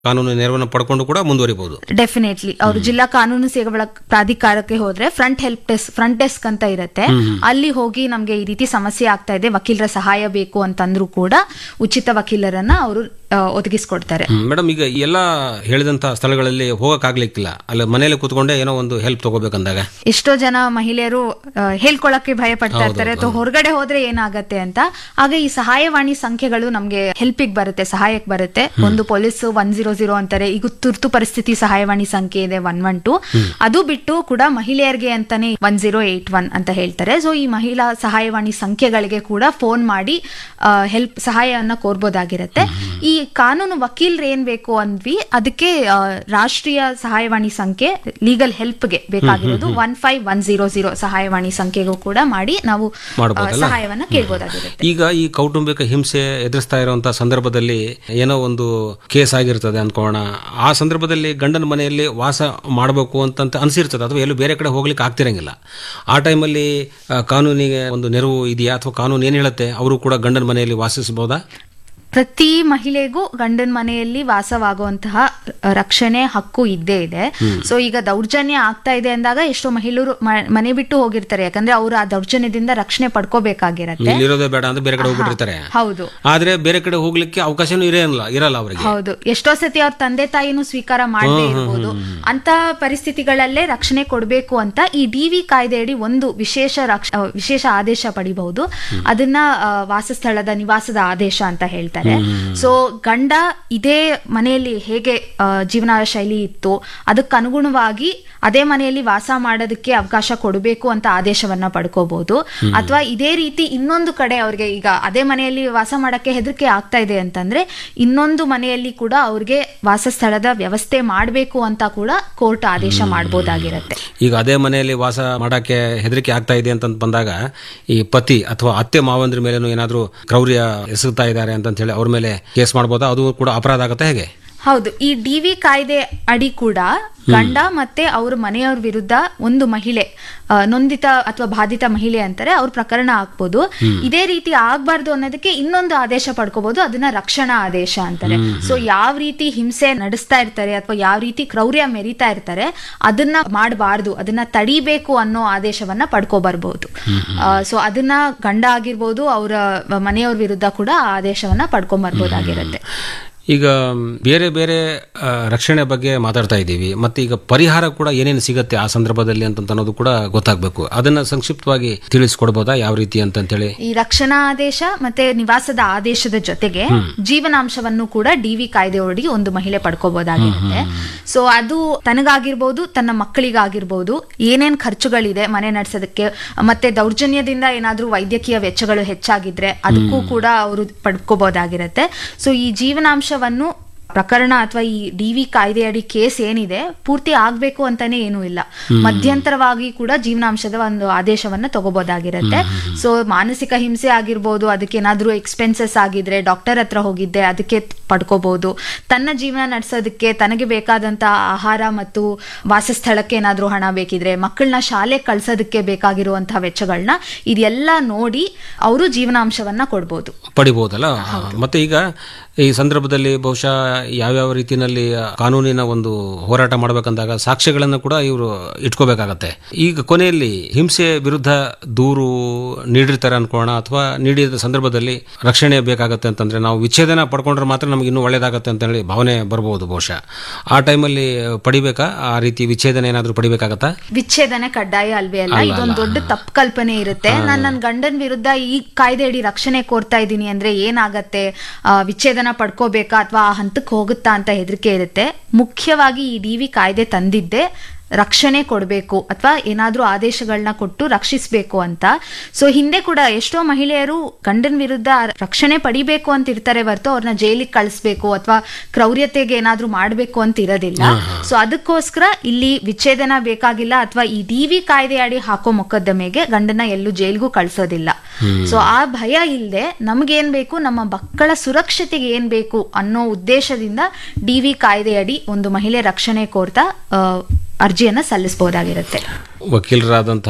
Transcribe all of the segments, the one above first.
ಕಾನೂನು ನೆರವನ್ನು ಪಡ್ಕೊಂಡು ಕೂಡ ಮುಂದುವರಿಬಹುದು ಡೆಫಿನೆಟ್ಲಿ ಅವರು ಜಿಲ್ಲಾ ಕಾನೂನು ಸೇವೆಗಳ ಪ್ರಾಧಿಕಾರಕ್ಕೆ ಹೋದ್ರೆ front help desk front desk ಅಂತ ಇರುತ್ತೆ ಅಲ್ಲಿ ಹೋಗಿ ನಮ್ಗೆ ಈ ರೀತಿ ಸಮಸ್ಯೆ ಆಗ್ತಾ ಇದೆ ವಕೀಲರ ಸಹಾಯ ಬೇಕು ಅಂತಂದ್ರೂ ಕೂಡ ಉಚಿತ ವಕೀಲರನ್ನ ಅವರು ಒದಗಿಸ್ಕೊಡ್ತಾರೆ ಮೇಡಮ್ ಈಗ ಈ ಎಲ್ಲ ಹೇಳಿದಂತ ಸ್ಥಳಗಳಲ್ಲಿ ಹೋಗಕ್ಕಾಗ್ಲಿಕ್ಕಿಲ್ಲ ಅಲ್ಲ ಮನೇಲಿ ಕೂತ್ಕೊಂಡೆ ಏನೋ ಒಂದು ಹೆಲ್ಪ್ ತಗೋಬೇಕಂದಾಗ ಎಷ್ಟೋ ಜನ ಮಹಿಳೆಯರು ಆ, ಹೇಳ್ಕೊಳಕ್ಕೆ ಭಯ ಪಡ್ತಾ ಇರ್ತಾರೆ ಅಥವಾ ಹೊರಗಡೆ ಹೋದ್ರೆ ಏನಾಗತ್ತೆ ಅಂತ ಆಗ ಈ ಸಹಾಯವಾಣಿ ಸಂಖ್ಯೆಗಳು ನಮ್ಗೆ ಹೆಲ್ಪಿಗೆ ಬರುತ್ತೆ ಸಹಾಯಕ್ಕೆ ಬರುತ್ತೆ ಒಂದು ಪೊಲೀಸ್ ಒನ್ ಜೀರೋ ಜೀರೋ ಅಂತಾರೆ ಈಗ ತುರ್ತು ಪರಿಸ್ಥಿತಿ ಸಹಾಯವಾಣಿ ಸಂಖ್ಯೆ ಇದೆ ಒನ್ ಒನ್ ಟು ಅದು ಬಿಟ್ಟು ಕೂಡ ಮಹಿಳೆಯರಿಗೆ ಅಂತಾನೆ ಒನ್ ಜೀರೋ ಏಟ್ ಒನ್ ಅಂತ ಹೇಳ್ತಾರೆ ಸೊ ಈ ಮಹಿಳಾ ಸಹಾಯವಾಣಿ ಸಂಖ್ಯೆಗಳಿಗೆ ಕೂಡ ಫೋನ್ ಮಾಡಿ ಹೆಲ್ಪ್ ಸಹಾಯವನ್ನ ಕೋರ್ಬೋದಾಗಿರುತ್ತೆ ಈ ಕಾನೂನು ವಕೀಲರು ಏನ್ ಬೇಕು ಅಂದ್ವಿ ಅದಕ್ಕೆ ಆ, ರಾಷ್ಟ್ರೀಯ ಸಹಾಯವಾಣಿ ಸಂಖ್ಯೆ ಲೀಗಲ್ ಹೆಲ್ಪ್ಗೆ ಬೇಕಾಗಿರೋದು one five one zero zero ಸಹಾಯವಾಣಿ ಸಂಖ್ಯೆಗೂ ಕೂಡ ಮಾಡಿ ನಾವು ಆ, ಮಾಡ್ಬೋದಲ್ಲ? ಸಹಾಯವನ್ನ ಕೇಳ್ಬೋದಾಗಿರುತ್ತೆ ಈಗ ಈ ಕೌಟುಂಬಿಕ ಹಿಂಸೆ ಎದುರಿಸ್ತಾ ಇರುವಂತಹ ಸಂದರ್ಭದಲ್ಲಿ ಏನೋ ಒಂದು ಕೇಸ್ ಆಗಿರ್ತದೆ ಅನ್ಕೋಣ ಆ ಸಂದರ್ಭದಲ್ಲಿ ಗಂಡನ ಮನೆಯಲ್ಲಿ ವಾಸ ಮಾಡಬೇಕು ಅಂತ ಅನಿಸಿರ್ತದೆ ಅಥವಾ ಎಲ್ಲೂ ಬೇರೆ ಕಡೆ ಹೋಗ್ಲಿಕ್ಕೆ ಆಗ್ತಿರಂಗಿಲ್ಲ ಆ ಟೈಮಲ್ಲಿ ಆ, ಕಾನೂನಿಗೆ ಒಂದು ನೆರವು ಇದೆಯಾ ಅಥವಾ ಕಾನೂನು ಏನ್ ಹೇಳುತ್ತೆ ಅವರು ಕೂಡ ಗಂಡನ ಮನೆಯಲ್ಲಿ ವಾಸಿಸಬಹುದಾ ಪ್ರತಿ ಮಹಿಳೆಗೂ ಗಂಡನ ಮನೆಯಲ್ಲಿ ವಾಸವಾಗುವಂತಹ ರಕ್ಷಣೆ ಹಕ್ಕು ಇದ್ದೇ ಇದೆ ಸೊ ಈಗ ದೌರ್ಜನ್ಯ ಆಗ್ತಾ ಇದೆ ಅಂದಾಗ ಎಷ್ಟೋ ಮಹಿಳೆಯರು ಮ- ಮನೆ ಬಿಟ್ಟು ಹೋಗಿರ್ತಾರೆ ಯಾಕಂದ್ರೆ ಅವರು ಆ ದೌರ್ಜನ್ಯದಿಂದ ರಕ್ಷಣೆ ಪಡ್ಕೋಬೇಕಾಗಿರತ್ತೆ ಇಲ್ಲಿರೋದೇ ಬೇಡ ಅಂತ ಬೇರೆ ಕಡೆ ಹೋಗ್ಬಿಟ್ಟಿರ್ತಾರೆ ಹೌದು ಆದ್ರೆ ಬೇರೆ ಕಡೆ ಹೋಗ್ಲಿಕ್ಕೆ ಅವಕಾಶನೂ ಇರಲ್ಲ ಇರಲ್ಲ ಅವರಿಗೆ ಹೌದು ಎಷ್ಟೋ ಸತಿ ಅವ್ರ ತಂದೆ ತಾಯಿನೂ ಸ್ವೀಕಾರ ಮಾಡದೇ ಇರ್ಬೋದು ಅಂತ ಪರಿಸ್ಥಿತಿಗಳಲ್ಲೇ ರಕ್ಷಣೆ ಕೊಡಬೇಕು ಅಂತ ಈ ಡಿ ವಿ ಕಾಯ್ದೆಯಡಿ ಒಂದು ವಿಶೇಷ ರಕ್ಷ ಆ, ವಿಶೇಷ ಆದೇಶ ಪಡಿಬಹುದು ಅದನ್ನ ಆ, ವಾಸಸ್ಥಳದ ನಿವಾಸದ ಆದೇಶ ಅಂತ ಹೇಳ್ತಾರೆ ಸೊ ಗಂಡ ಇದೇ ಮನೆಯಲ್ಲಿ ಹೇಗೆ ಆ, ಜೀವನ ಶೈಲಿ ಇತ್ತು ಅದಕ್ಕೆ ಅನುಗುಣವಾಗಿ ಅದೇ ಮನೆಯಲ್ಲಿ ವಾಸ ಮಾಡೋದಕ್ಕೆ ಅವಕಾಶ ಕೊಡಬೇಕು ಅಂತ ಆದೇಶವನ್ನ ಪಡ್ಕೋಬಹುದು ಅಥವಾ ಇದೇ ರೀತಿ ಇನ್ನೊಂದು ಕಡೆ ಅವ್ರಿಗೆ ಈಗ ಅದೇ ಮನೆಯಲ್ಲಿ ವಾಸ ಮಾಡಕ್ಕೆ ಹೆದರಿಕೆ ಆಗ್ತಾ ಇದೆ ಅಂತಂದ್ರೆ ಇನ್ನೊಂದು ಮನೆಯಲ್ಲಿ ಕೂಡ ಅವ್ರಿಗೆ ವಾಸಸ್ಥಳದ ವ್ಯವಸ್ಥೆ ಮಾಡಬೇಕು ಅಂತ ಕೂಡ ಕೋರ್ಟ್ ಆದೇಶ ಮಾಡಬಹುದಾಗಿರತ್ತೆ ಈಗ ಅದೇ ಮನೆಯಲ್ಲಿ ವಾಸ ಮಾಡಕ್ಕೆ ಹೆದರಿಕೆ ಆಗ್ತಾ ಇದೆ ಅಂತ ಬಂದಾಗ ಈ ಪತಿ ಅಥವಾ ಅತ್ತೆ ಮಾವಂದ್ರ ಮೇಲೇನು ಏನಾದ್ರೂ ಕ್ರೌರ್ಯ ಎಸಗ್ತಾ ಇದ್ದಾರೆ ಅಂತ ಹೇಳಿ ಅವ್ರ ಮೇಲೆ ಕೇಸ್ ಮಾಡ್ಬೋದಾ ಅದು ಕೂಡ ಅಪರಾಧ ಆಗುತ್ತೆ ಹೇಗೆ ಹೌದು ಈ ಡಿ ವಿ ಕಾಯ್ದೆ ಅಡಿ ಕೂಡ ಗಂಡ ಮತ್ತೆ ಅವ್ರ ಮನೆಯವ್ರ ವಿರುದ್ಧ ಒಂದು ಮಹಿಳೆ ಆ, ನೊಂದಿತ ಅಥವಾ ಬಾಧಿತ ಮಹಿಳೆ ಅಂತಾರೆ ಅವ್ರ ಪ್ರಕರಣ ಹಾಕ್ಬೋದು ಇದೇ ರೀತಿ ಆಗ್ಬಾರ್ದು ಅನ್ನೋದಕ್ಕೆ ಇನ್ನೊಂದು ಆದೇಶ ಪಡ್ಕೋಬಹುದು ಅದನ್ನ ರಕ್ಷಣಾ ಆದೇಶ ಅಂತಾರೆ ಸೊ ಯಾವ ರೀತಿ ಹಿಂಸೆ ನಡೆಸ್ತಾ ಇರ್ತಾರೆ ಅಥವಾ ಯಾವ ರೀತಿ ಕ್ರೌರ್ಯ ಮೆರಿತಾ ಇರ್ತಾರೆ ಅದನ್ನ ಮಾಡಬಾರ್ದು ಅದನ್ನ ತಡಿಬೇಕು ಅನ್ನೋ ಆದೇಶವನ್ನ ಪಡ್ಕೋಬರ್ಬಹುದು ಸೊ ಅದನ್ನ ಗಂಡ ಆಗಿರ್ಬೋದು ಅವರ ಮನೆಯವ್ರ ವಿರುದ್ಧ ಕೂಡ ಆ ಆದೇಶವನ್ನ ಪಡ್ಕೊಂಬರ್ಬೋದಾಗಿರುತ್ತೆ ಈಗ ಬೇರೆ ಬೇರೆ ಆ, ರಕ್ಷಣೆ ಬಗ್ಗೆ ಮಾತಾಡ್ತಾ ಇದ್ದೀವಿ ಮತ್ತೆ ಈಗ ಪರಿಹಾರ ಕೂಡ ಏನೇನು ಸಿಗತ್ತೆ ಆ ಸಂದರ್ಭದಲ್ಲಿ ಅಂತ ಅನ್ನೋದು ಕೂಡ ಗೊತ್ತಾಗಬೇಕು ಅದನ್ನ ಸಂಕ್ಷಿಪ್ತವಾಗಿ ತಿಳಿಸ್ಕೊಡ್ಬೋದಾ ಯಾವ ರೀತಿ ಅಂತಂತೇಳಿ ಈ ರಕ್ಷಣಾ ಆದೇಶ ಮತ್ತೆ ನಿವಾಸದ ಆದೇಶದ ಜೊತೆಗೆ ಜೀವನಾಂಶವನ್ನು ಕೂಡ ಡಿ ವಿ ಕಾಯ್ದೆಯೊಳಗೆ ಒಂದು ಮಹಿಳೆ ಪಡ್ಕೋಬಹುದಾಗಿರುತ್ತೆ ಸೊ ಅದು ತನಗಾಗಿರ್ಬೋದು ತನ್ನ ಮಕ್ಕಳಿಗಾಗಿರ್ಬೋದು ಏನೇನ್ ಖರ್ಚುಗಳಿದೆ ಮನೆ ನಡೆಸೋದಕ್ಕೆ ಮತ್ತೆ ದೌರ್ಜನ್ಯದಿಂದ ಏನಾದ್ರೂ ವೈದ್ಯಕೀಯ ವೆಚ್ಚಗಳು ಹೆಚ್ಚಾಗಿದ್ರೆ ಅದಕ್ಕೂ ಕೂಡ ಅವರು ಪಡ್ಕೋಬಹುದಾಗಿರುತ್ತೆ ಸೊ ಈ ಜೀವನಾಂಶವನ್ನು ಪ್ರಕರಣ ಅಥವಾ ಈ ಡಿ ವಿ ಕಾಯ್ದೆಯಡಿ ಕೇಸ್ ಏನಿದೆ ಪೂರ್ತಿ ಆಗ್ಬೇಕು ಅಂತಾನೆ ಏನೂ ಇಲ್ಲ ಮಧ್ಯಂತರವಾಗಿ ಕೂಡ ಜೀವನಾಂಶದ ಒಂದು ಆದೇಶವನ್ನ ತಗೋಬಹುದಾಗಿರುತ್ತೆ ಸೊ ಮಾನಸಿಕ ಹಿಂಸೆ ಆಗಿರ್ಬೋದು ಅದಕ್ಕೆ ಏನಾದ್ರೂ ಎಕ್ಸ್ಪೆನ್ಸಸ್ ಆಗಿದ್ರೆ ಡಾಕ್ಟರ್ ಹತ್ರ ಹೋಗಿದ್ದೆ ಅದಕ್ಕೆ ಪಡ್ಕೋಬಹುದು ತನ್ನ ಜೀವನ ನಡೆಸೋದಕ್ಕೆ ತನಗೆ ಬೇಕಾದಂತ ಆಹಾರ ಮತ್ತು ವಾಸಸ್ಥಳಕ್ಕೆ ಏನಾದ್ರೂ ಹಣ ಬೇಕಿದ್ರೆ ಮಕ್ಕಳನ್ನ ಶಾಲೆ ಕಳ್ಸೋದಕ್ಕೆ ಬೇಕಾಗಿರುವಂತಹ ವೆಚ್ಚಗಳನ್ನ ಇದೆಲ್ಲ ನೋಡಿ ಅವರು ಜೀವನಾಂಶವನ್ನ ಕೊಡ್ಬೋದು ಪಡಿಬಹುದಲ್ಲ ಮತ್ತೆ ಈಗ ಈ ಸಂದರ್ಭದಲ್ಲಿ ಬಹುಶಃ ಯಾವ್ಯಾವ ರೀತಿಯಲ್ಲಿ ಕಾನೂನಿನ ಒಂದು ಹೋರಾಟ ಮಾಡಬೇಕಂದಾಗ ಸಾಕ್ಷ್ಯಗಳನ್ನು ಕೂಡ ಇವರು ಇಟ್ಕೋಬೇಕಾಗತ್ತೆ ಈಗ ಕೊನೆಯಲ್ಲಿ ಹಿಂಸೆ ವಿರುದ್ಧ ದೂರು ನೀಡಿರ್ತಾರೆ ಅನ್ಕೋಣ ಅಥವಾ ನೀಡಿದ ಸಂದರ್ಭದಲ್ಲಿ ರಕ್ಷಣೆ ಬೇಕಾಗತ್ತೆ ಅಂತಂದ್ರೆ ನಾವು ವಿಚ್ಛೇದನ ಪಡ್ಕೊಂಡ್ರೆ ಮಾತ್ರ ನಮ್ಗೆ ಇನ್ನೂ ಒಳ್ಳೇದಾಗತ್ತೆ ಅಂತ ಹೇಳಿ ಭಾವನೆ ಬರಬಹುದು ಬಹುಶಃ ಆ ಟೈಮಲ್ಲಿ ಪಡಿಬೇಕಾ ಆ ರೀತಿ ವಿಚ್ಛೇದನ ಏನಾದರೂ ಪಡಿಬೇಕಾಗತ್ತಾ ವಿಚ್ಛೇದನೆ ಕಡ್ಡಾಯ ಅಲ್ವೇ ಅಲ್ಲ ಇದೊಂದು ದೊಡ್ಡ ತಪ್ಪು ಕಲ್ಪನೆ ಇರುತ್ತೆ ನಾನು ನನ್ನ ಗಂಡನ ವಿರುದ್ಧ ಈ ಕಾಯ್ದೆ ಅಡಿ ರಕ್ಷಣೆ ಕೋರ್ತಾ ಇದ್ದೀನಿ ಅಂದ್ರೆ ಏನಾಗತ್ತೆ ಆ, ವಿಚ್ಛೇದನ ಪಡ್ಕೋಬೇಕಾ ಅಥವಾ ಆ ಹಂತಕ್ಕೆ ಹೋಗುತ್ತಾ ಅಂತ ಹೆದರಿಕೆ ಇರುತ್ತೆ ಮುಖ್ಯವಾಗಿ ಈ ಡಿ ವಿ ಕಾಯ್ದೆ ತಂದಿದ್ದೆ ರಕ್ಷಣೆ ಕೊಡಬೇಕು ಅಥವಾ ಏನಾದ್ರೂ ಆದೇಶಗಳನ್ನ ಕೊಟ್ಟು ರಕ್ಷಿಸಬೇಕು ಅಂತ ಸೊ ಹಿಂದೆ ಕೂಡ ಎಷ್ಟೋ ಮಹಿಳೆಯರು ಗಂಡನ ವಿರುದ್ಧ ರಕ್ಷಣೆ ಪಡಿಬೇಕು ಅಂತ ಇರ್ತಾರೆ ಹೊರತು ಅವ್ರನ್ನ ಜೈಲಿಗೆ ಕಳಿಸ್ಬೇಕು ಅಥವಾ ಕ್ರೌರ್ಯತೆಗೆ ಏನಾದ್ರೂ ಮಾಡಬೇಕು ಅಂತ ಇರೋದಿಲ್ಲ ಸೊ ಅದಕ್ಕೋಸ್ಕರ ಇಲ್ಲಿ ವಿಚ್ಛೇದನ ಬೇಕಾಗಿಲ್ಲ ಅಥವಾ ಈ ಡಿ ವಿ ಕಾಯ್ದೆ ಅಡಿ ಹಾಕೋ ಮೊಕದ್ದಮೆಗೆ ಗಂಡನ ಎಲ್ಲೂ ಜೈಲ್ಗೂ ಕಳ್ಸೋದಿಲ್ಲ ಸೊ ಆ ಭಯ ಇಲ್ಲದೆ ನಮ್ಗೇನ್ ಬೇಕು ನಮ್ಮ ಮಕ್ಕಳ ಸುರಕ್ಷತೆಗೆ ಏನ್ ಬೇಕು ಅನ್ನೋ ಉದ್ದೇಶದಿಂದ ಡಿ ವಿ ಕಾಯ್ದೆಯಡಿ ಒಂದು ಮಹಿಳೆ ರಕ್ಷಣೆ ಕೋರ್ತಾ ಆ, ಅರ್ಜಿಯನ್ನ ಸಲ್ಲಿಸಬಹುದಾಗಿರುತ್ತೆ ವಕೀಲರಾದಂತಹ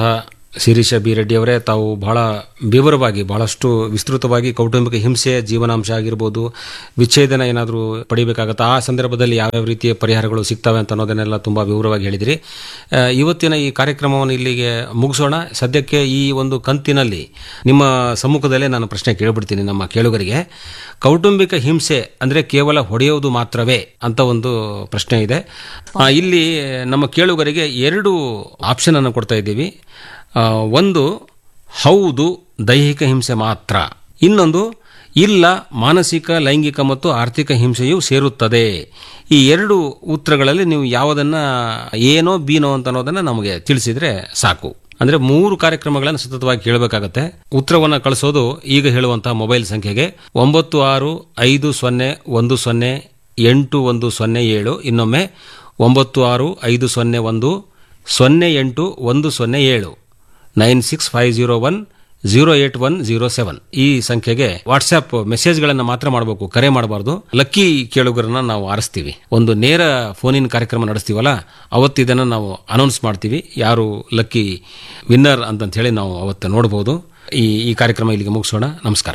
ಶಿರೀಷ ಬಿ ರೆಡ್ಡಿ ಅವರೇ ತಾವು ಬಹಳ ವಿವರವಾಗಿ ಬಹಳಷ್ಟು ವಿಸ್ತೃತವಾಗಿ ಕೌಟುಂಬಿಕ ಹಿಂಸೆ ಜೀವನಾಂಶ ಆಗಿರ್ಬೋದು ವಿಚ್ಛೇದನ ಏನಾದರೂ ಪಡಿಬೇಕಾಗತ್ತಾ ಆ ಸಂದರ್ಭದಲ್ಲಿ ಯಾವ್ಯಾವ ರೀತಿಯ ಪರಿಹಾರಗಳು ಸಿಗ್ತವೆ ಅಂತ ಅನ್ನೋದನ್ನೆಲ್ಲ ತುಂಬ ವಿವರವಾಗಿ ಹೇಳಿದಿರಿ ಆ, ಇವತ್ತಿನ ಈ ಕಾರ್ಯಕ್ರಮವನ್ನು ಇಲ್ಲಿಗೆ ಮುಗಿಸೋಣ ಸದ್ಯಕ್ಕೆ ಈ ಒಂದು ಕಂತಿನಲ್ಲಿ ನಿಮ್ಮ ಸಮ್ಮುಖದಲ್ಲೇ ನಾನು ಪ್ರಶ್ನೆ ಕೇಳಿಬಿಡ್ತೀನಿ ನಮ್ಮ ಕೇಳುಗರಿಗೆ ಕೌಟುಂಬಿಕ ಹಿಂಸೆ ಅಂದರೆ ಕೇವಲ ಹೊಡೆಯೋದು ಮಾತ್ರವೇ ಅಂತ ಒಂದು ಪ್ರಶ್ನೆ ಇದೆ ಆ, ಇಲ್ಲಿ ನಮ್ಮ ಕೇಳುಗರಿಗೆ ಎರಡು ಆಪ್ಷನ್ ಅನ್ನು ಕೊಡ್ತಾ ಇದ್ದೀವಿ ಆ, ಒಂದು ಹೌದು ದೈಹಿಕ ಹಿಂಸೆ ಮಾತ್ರ ಇನ್ನೊಂದು ಇಲ್ಲ ಮಾನಸಿಕ ಲೈಂಗಿಕ ಮತ್ತು ಆರ್ಥಿಕ ಹಿಂಸೆಯೂ ಸೇರುತ್ತದೆ ಈ ಎರಡು ಉತ್ತರಗಳಲ್ಲಿ ನೀವು ಯಾವುದನ್ನ ಏನೋ ಬೀನೋ ಅಂತ ಅನ್ನೋದನ್ನ ನಮಗೆ ತಿಳಿಸಿದ್ರೆ ಸಾಕು ಅಂದ್ರೆ ಮೂರು ಕಾರ್ಯಕ್ರಮಗಳನ್ನು ಸತತವಾಗಿ ಕೇಳಬೇಕಾಗತ್ತೆ ಉತ್ತರವನ್ನು ಕಳಿಸೋದು ಈಗ ಹೇಳುವಂತಹ ಮೊಬೈಲ್ ಸಂಖ್ಯೆಗೆ ಒಂಬತ್ತು ಆರು ಐದು ಸೊನ್ನೆ ಒಂದು ಸೊನ್ನೆ ಎಂಟು ಒಂದು ಸೊನ್ನೆ ಏಳು ಇನ್ನೊಮ್ಮೆ ಒಂಬತ್ತು ಆರು ಐದು ಸೊನ್ನೆ ಒಂದು ಸೊನ್ನೆ ಎಂಟು ಒಂದು ಸೊನ್ನೆ ಏಳು nine six five zero one zero eight one zero seven ಈ ಸಂಖ್ಯೆಗೆ ವಾಟ್ಸ್ಆಪ್ ಮೆಸೇಜ್ಗಳನ್ನು ಮಾತ್ರ ಮಾಡಬೇಕು ಕರೆ ಮಾಡಬಾರ್ದು ಲಕ್ಕಿ ಕೇಳುಗರನ್ನ ನಾವು ಆರಿಸ್ತೀವಿ ಒಂದು ನೇರ ಫೋನಿನ ಕಾರ್ಯಕ್ರಮ ನಡೆಸ್ತೀವಲ್ಲ ಅವತ್ತು ಇದನ್ನು ನಾವು ಅನೌನ್ಸ್ ಮಾಡ್ತೀವಿ ಯಾರು ಲಕ್ಕಿ ವಿನ್ನರ್ ಅಂತಂತ ಹೇಳಿ ನಾವು ಅವತ್ತು ನೋಡಬಹುದು ಈ ಈ ಕಾರ್ಯಕ್ರಮ ಇಲ್ಲಿಗೆ ಮುಗಿಸೋಣ ನಮಸ್ಕಾರ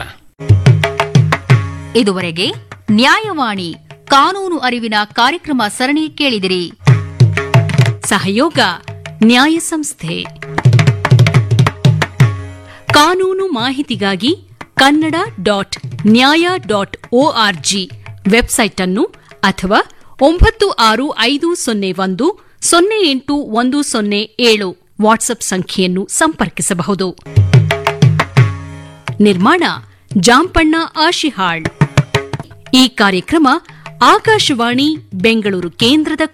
ಇದುವರೆಗೆ ನ್ಯಾಯವಾಣಿ ಕಾನೂನು ಅರಿವಿನ ಕಾರ್ಯಕ್ರಮ ಸರಣಿ ಕೇಳಿದಿರಿ ಸಹಯೋಗ ನ್ಯಾಯ ಸಂಸ್ಥೆ ಕಾನೂನು ಮಾಹಿತಿಗಾಗಿ Kannada dot Nyaya dot O R G website ಅನ್ನು ಅಥವಾ ಒಂಬತ್ತು ಆರು ಐದು ಸೊನ್ನೆ ಒಂದು ಸೊನ್ನೆ ಎಂಟು ಒಂದು ಸೊನ್ನೆ ಏಳು ವಾಟ್ಸ್ಆಪ್ ಸಂಖ್ಯೆಯನ್ನು ಸಂಪರ್ಕಿಸಬಹುದು ನಿರ್ಮಾಣ ಜಾಂಪಣ್ಣ ಆಶಿಹಾಳ್ ಈ ಕಾರ್ಯಕ್ರಮ ಆಕಾಶವಾಣಿ ಬೆಂಗಳೂರು ಕೇಂದ್ರದ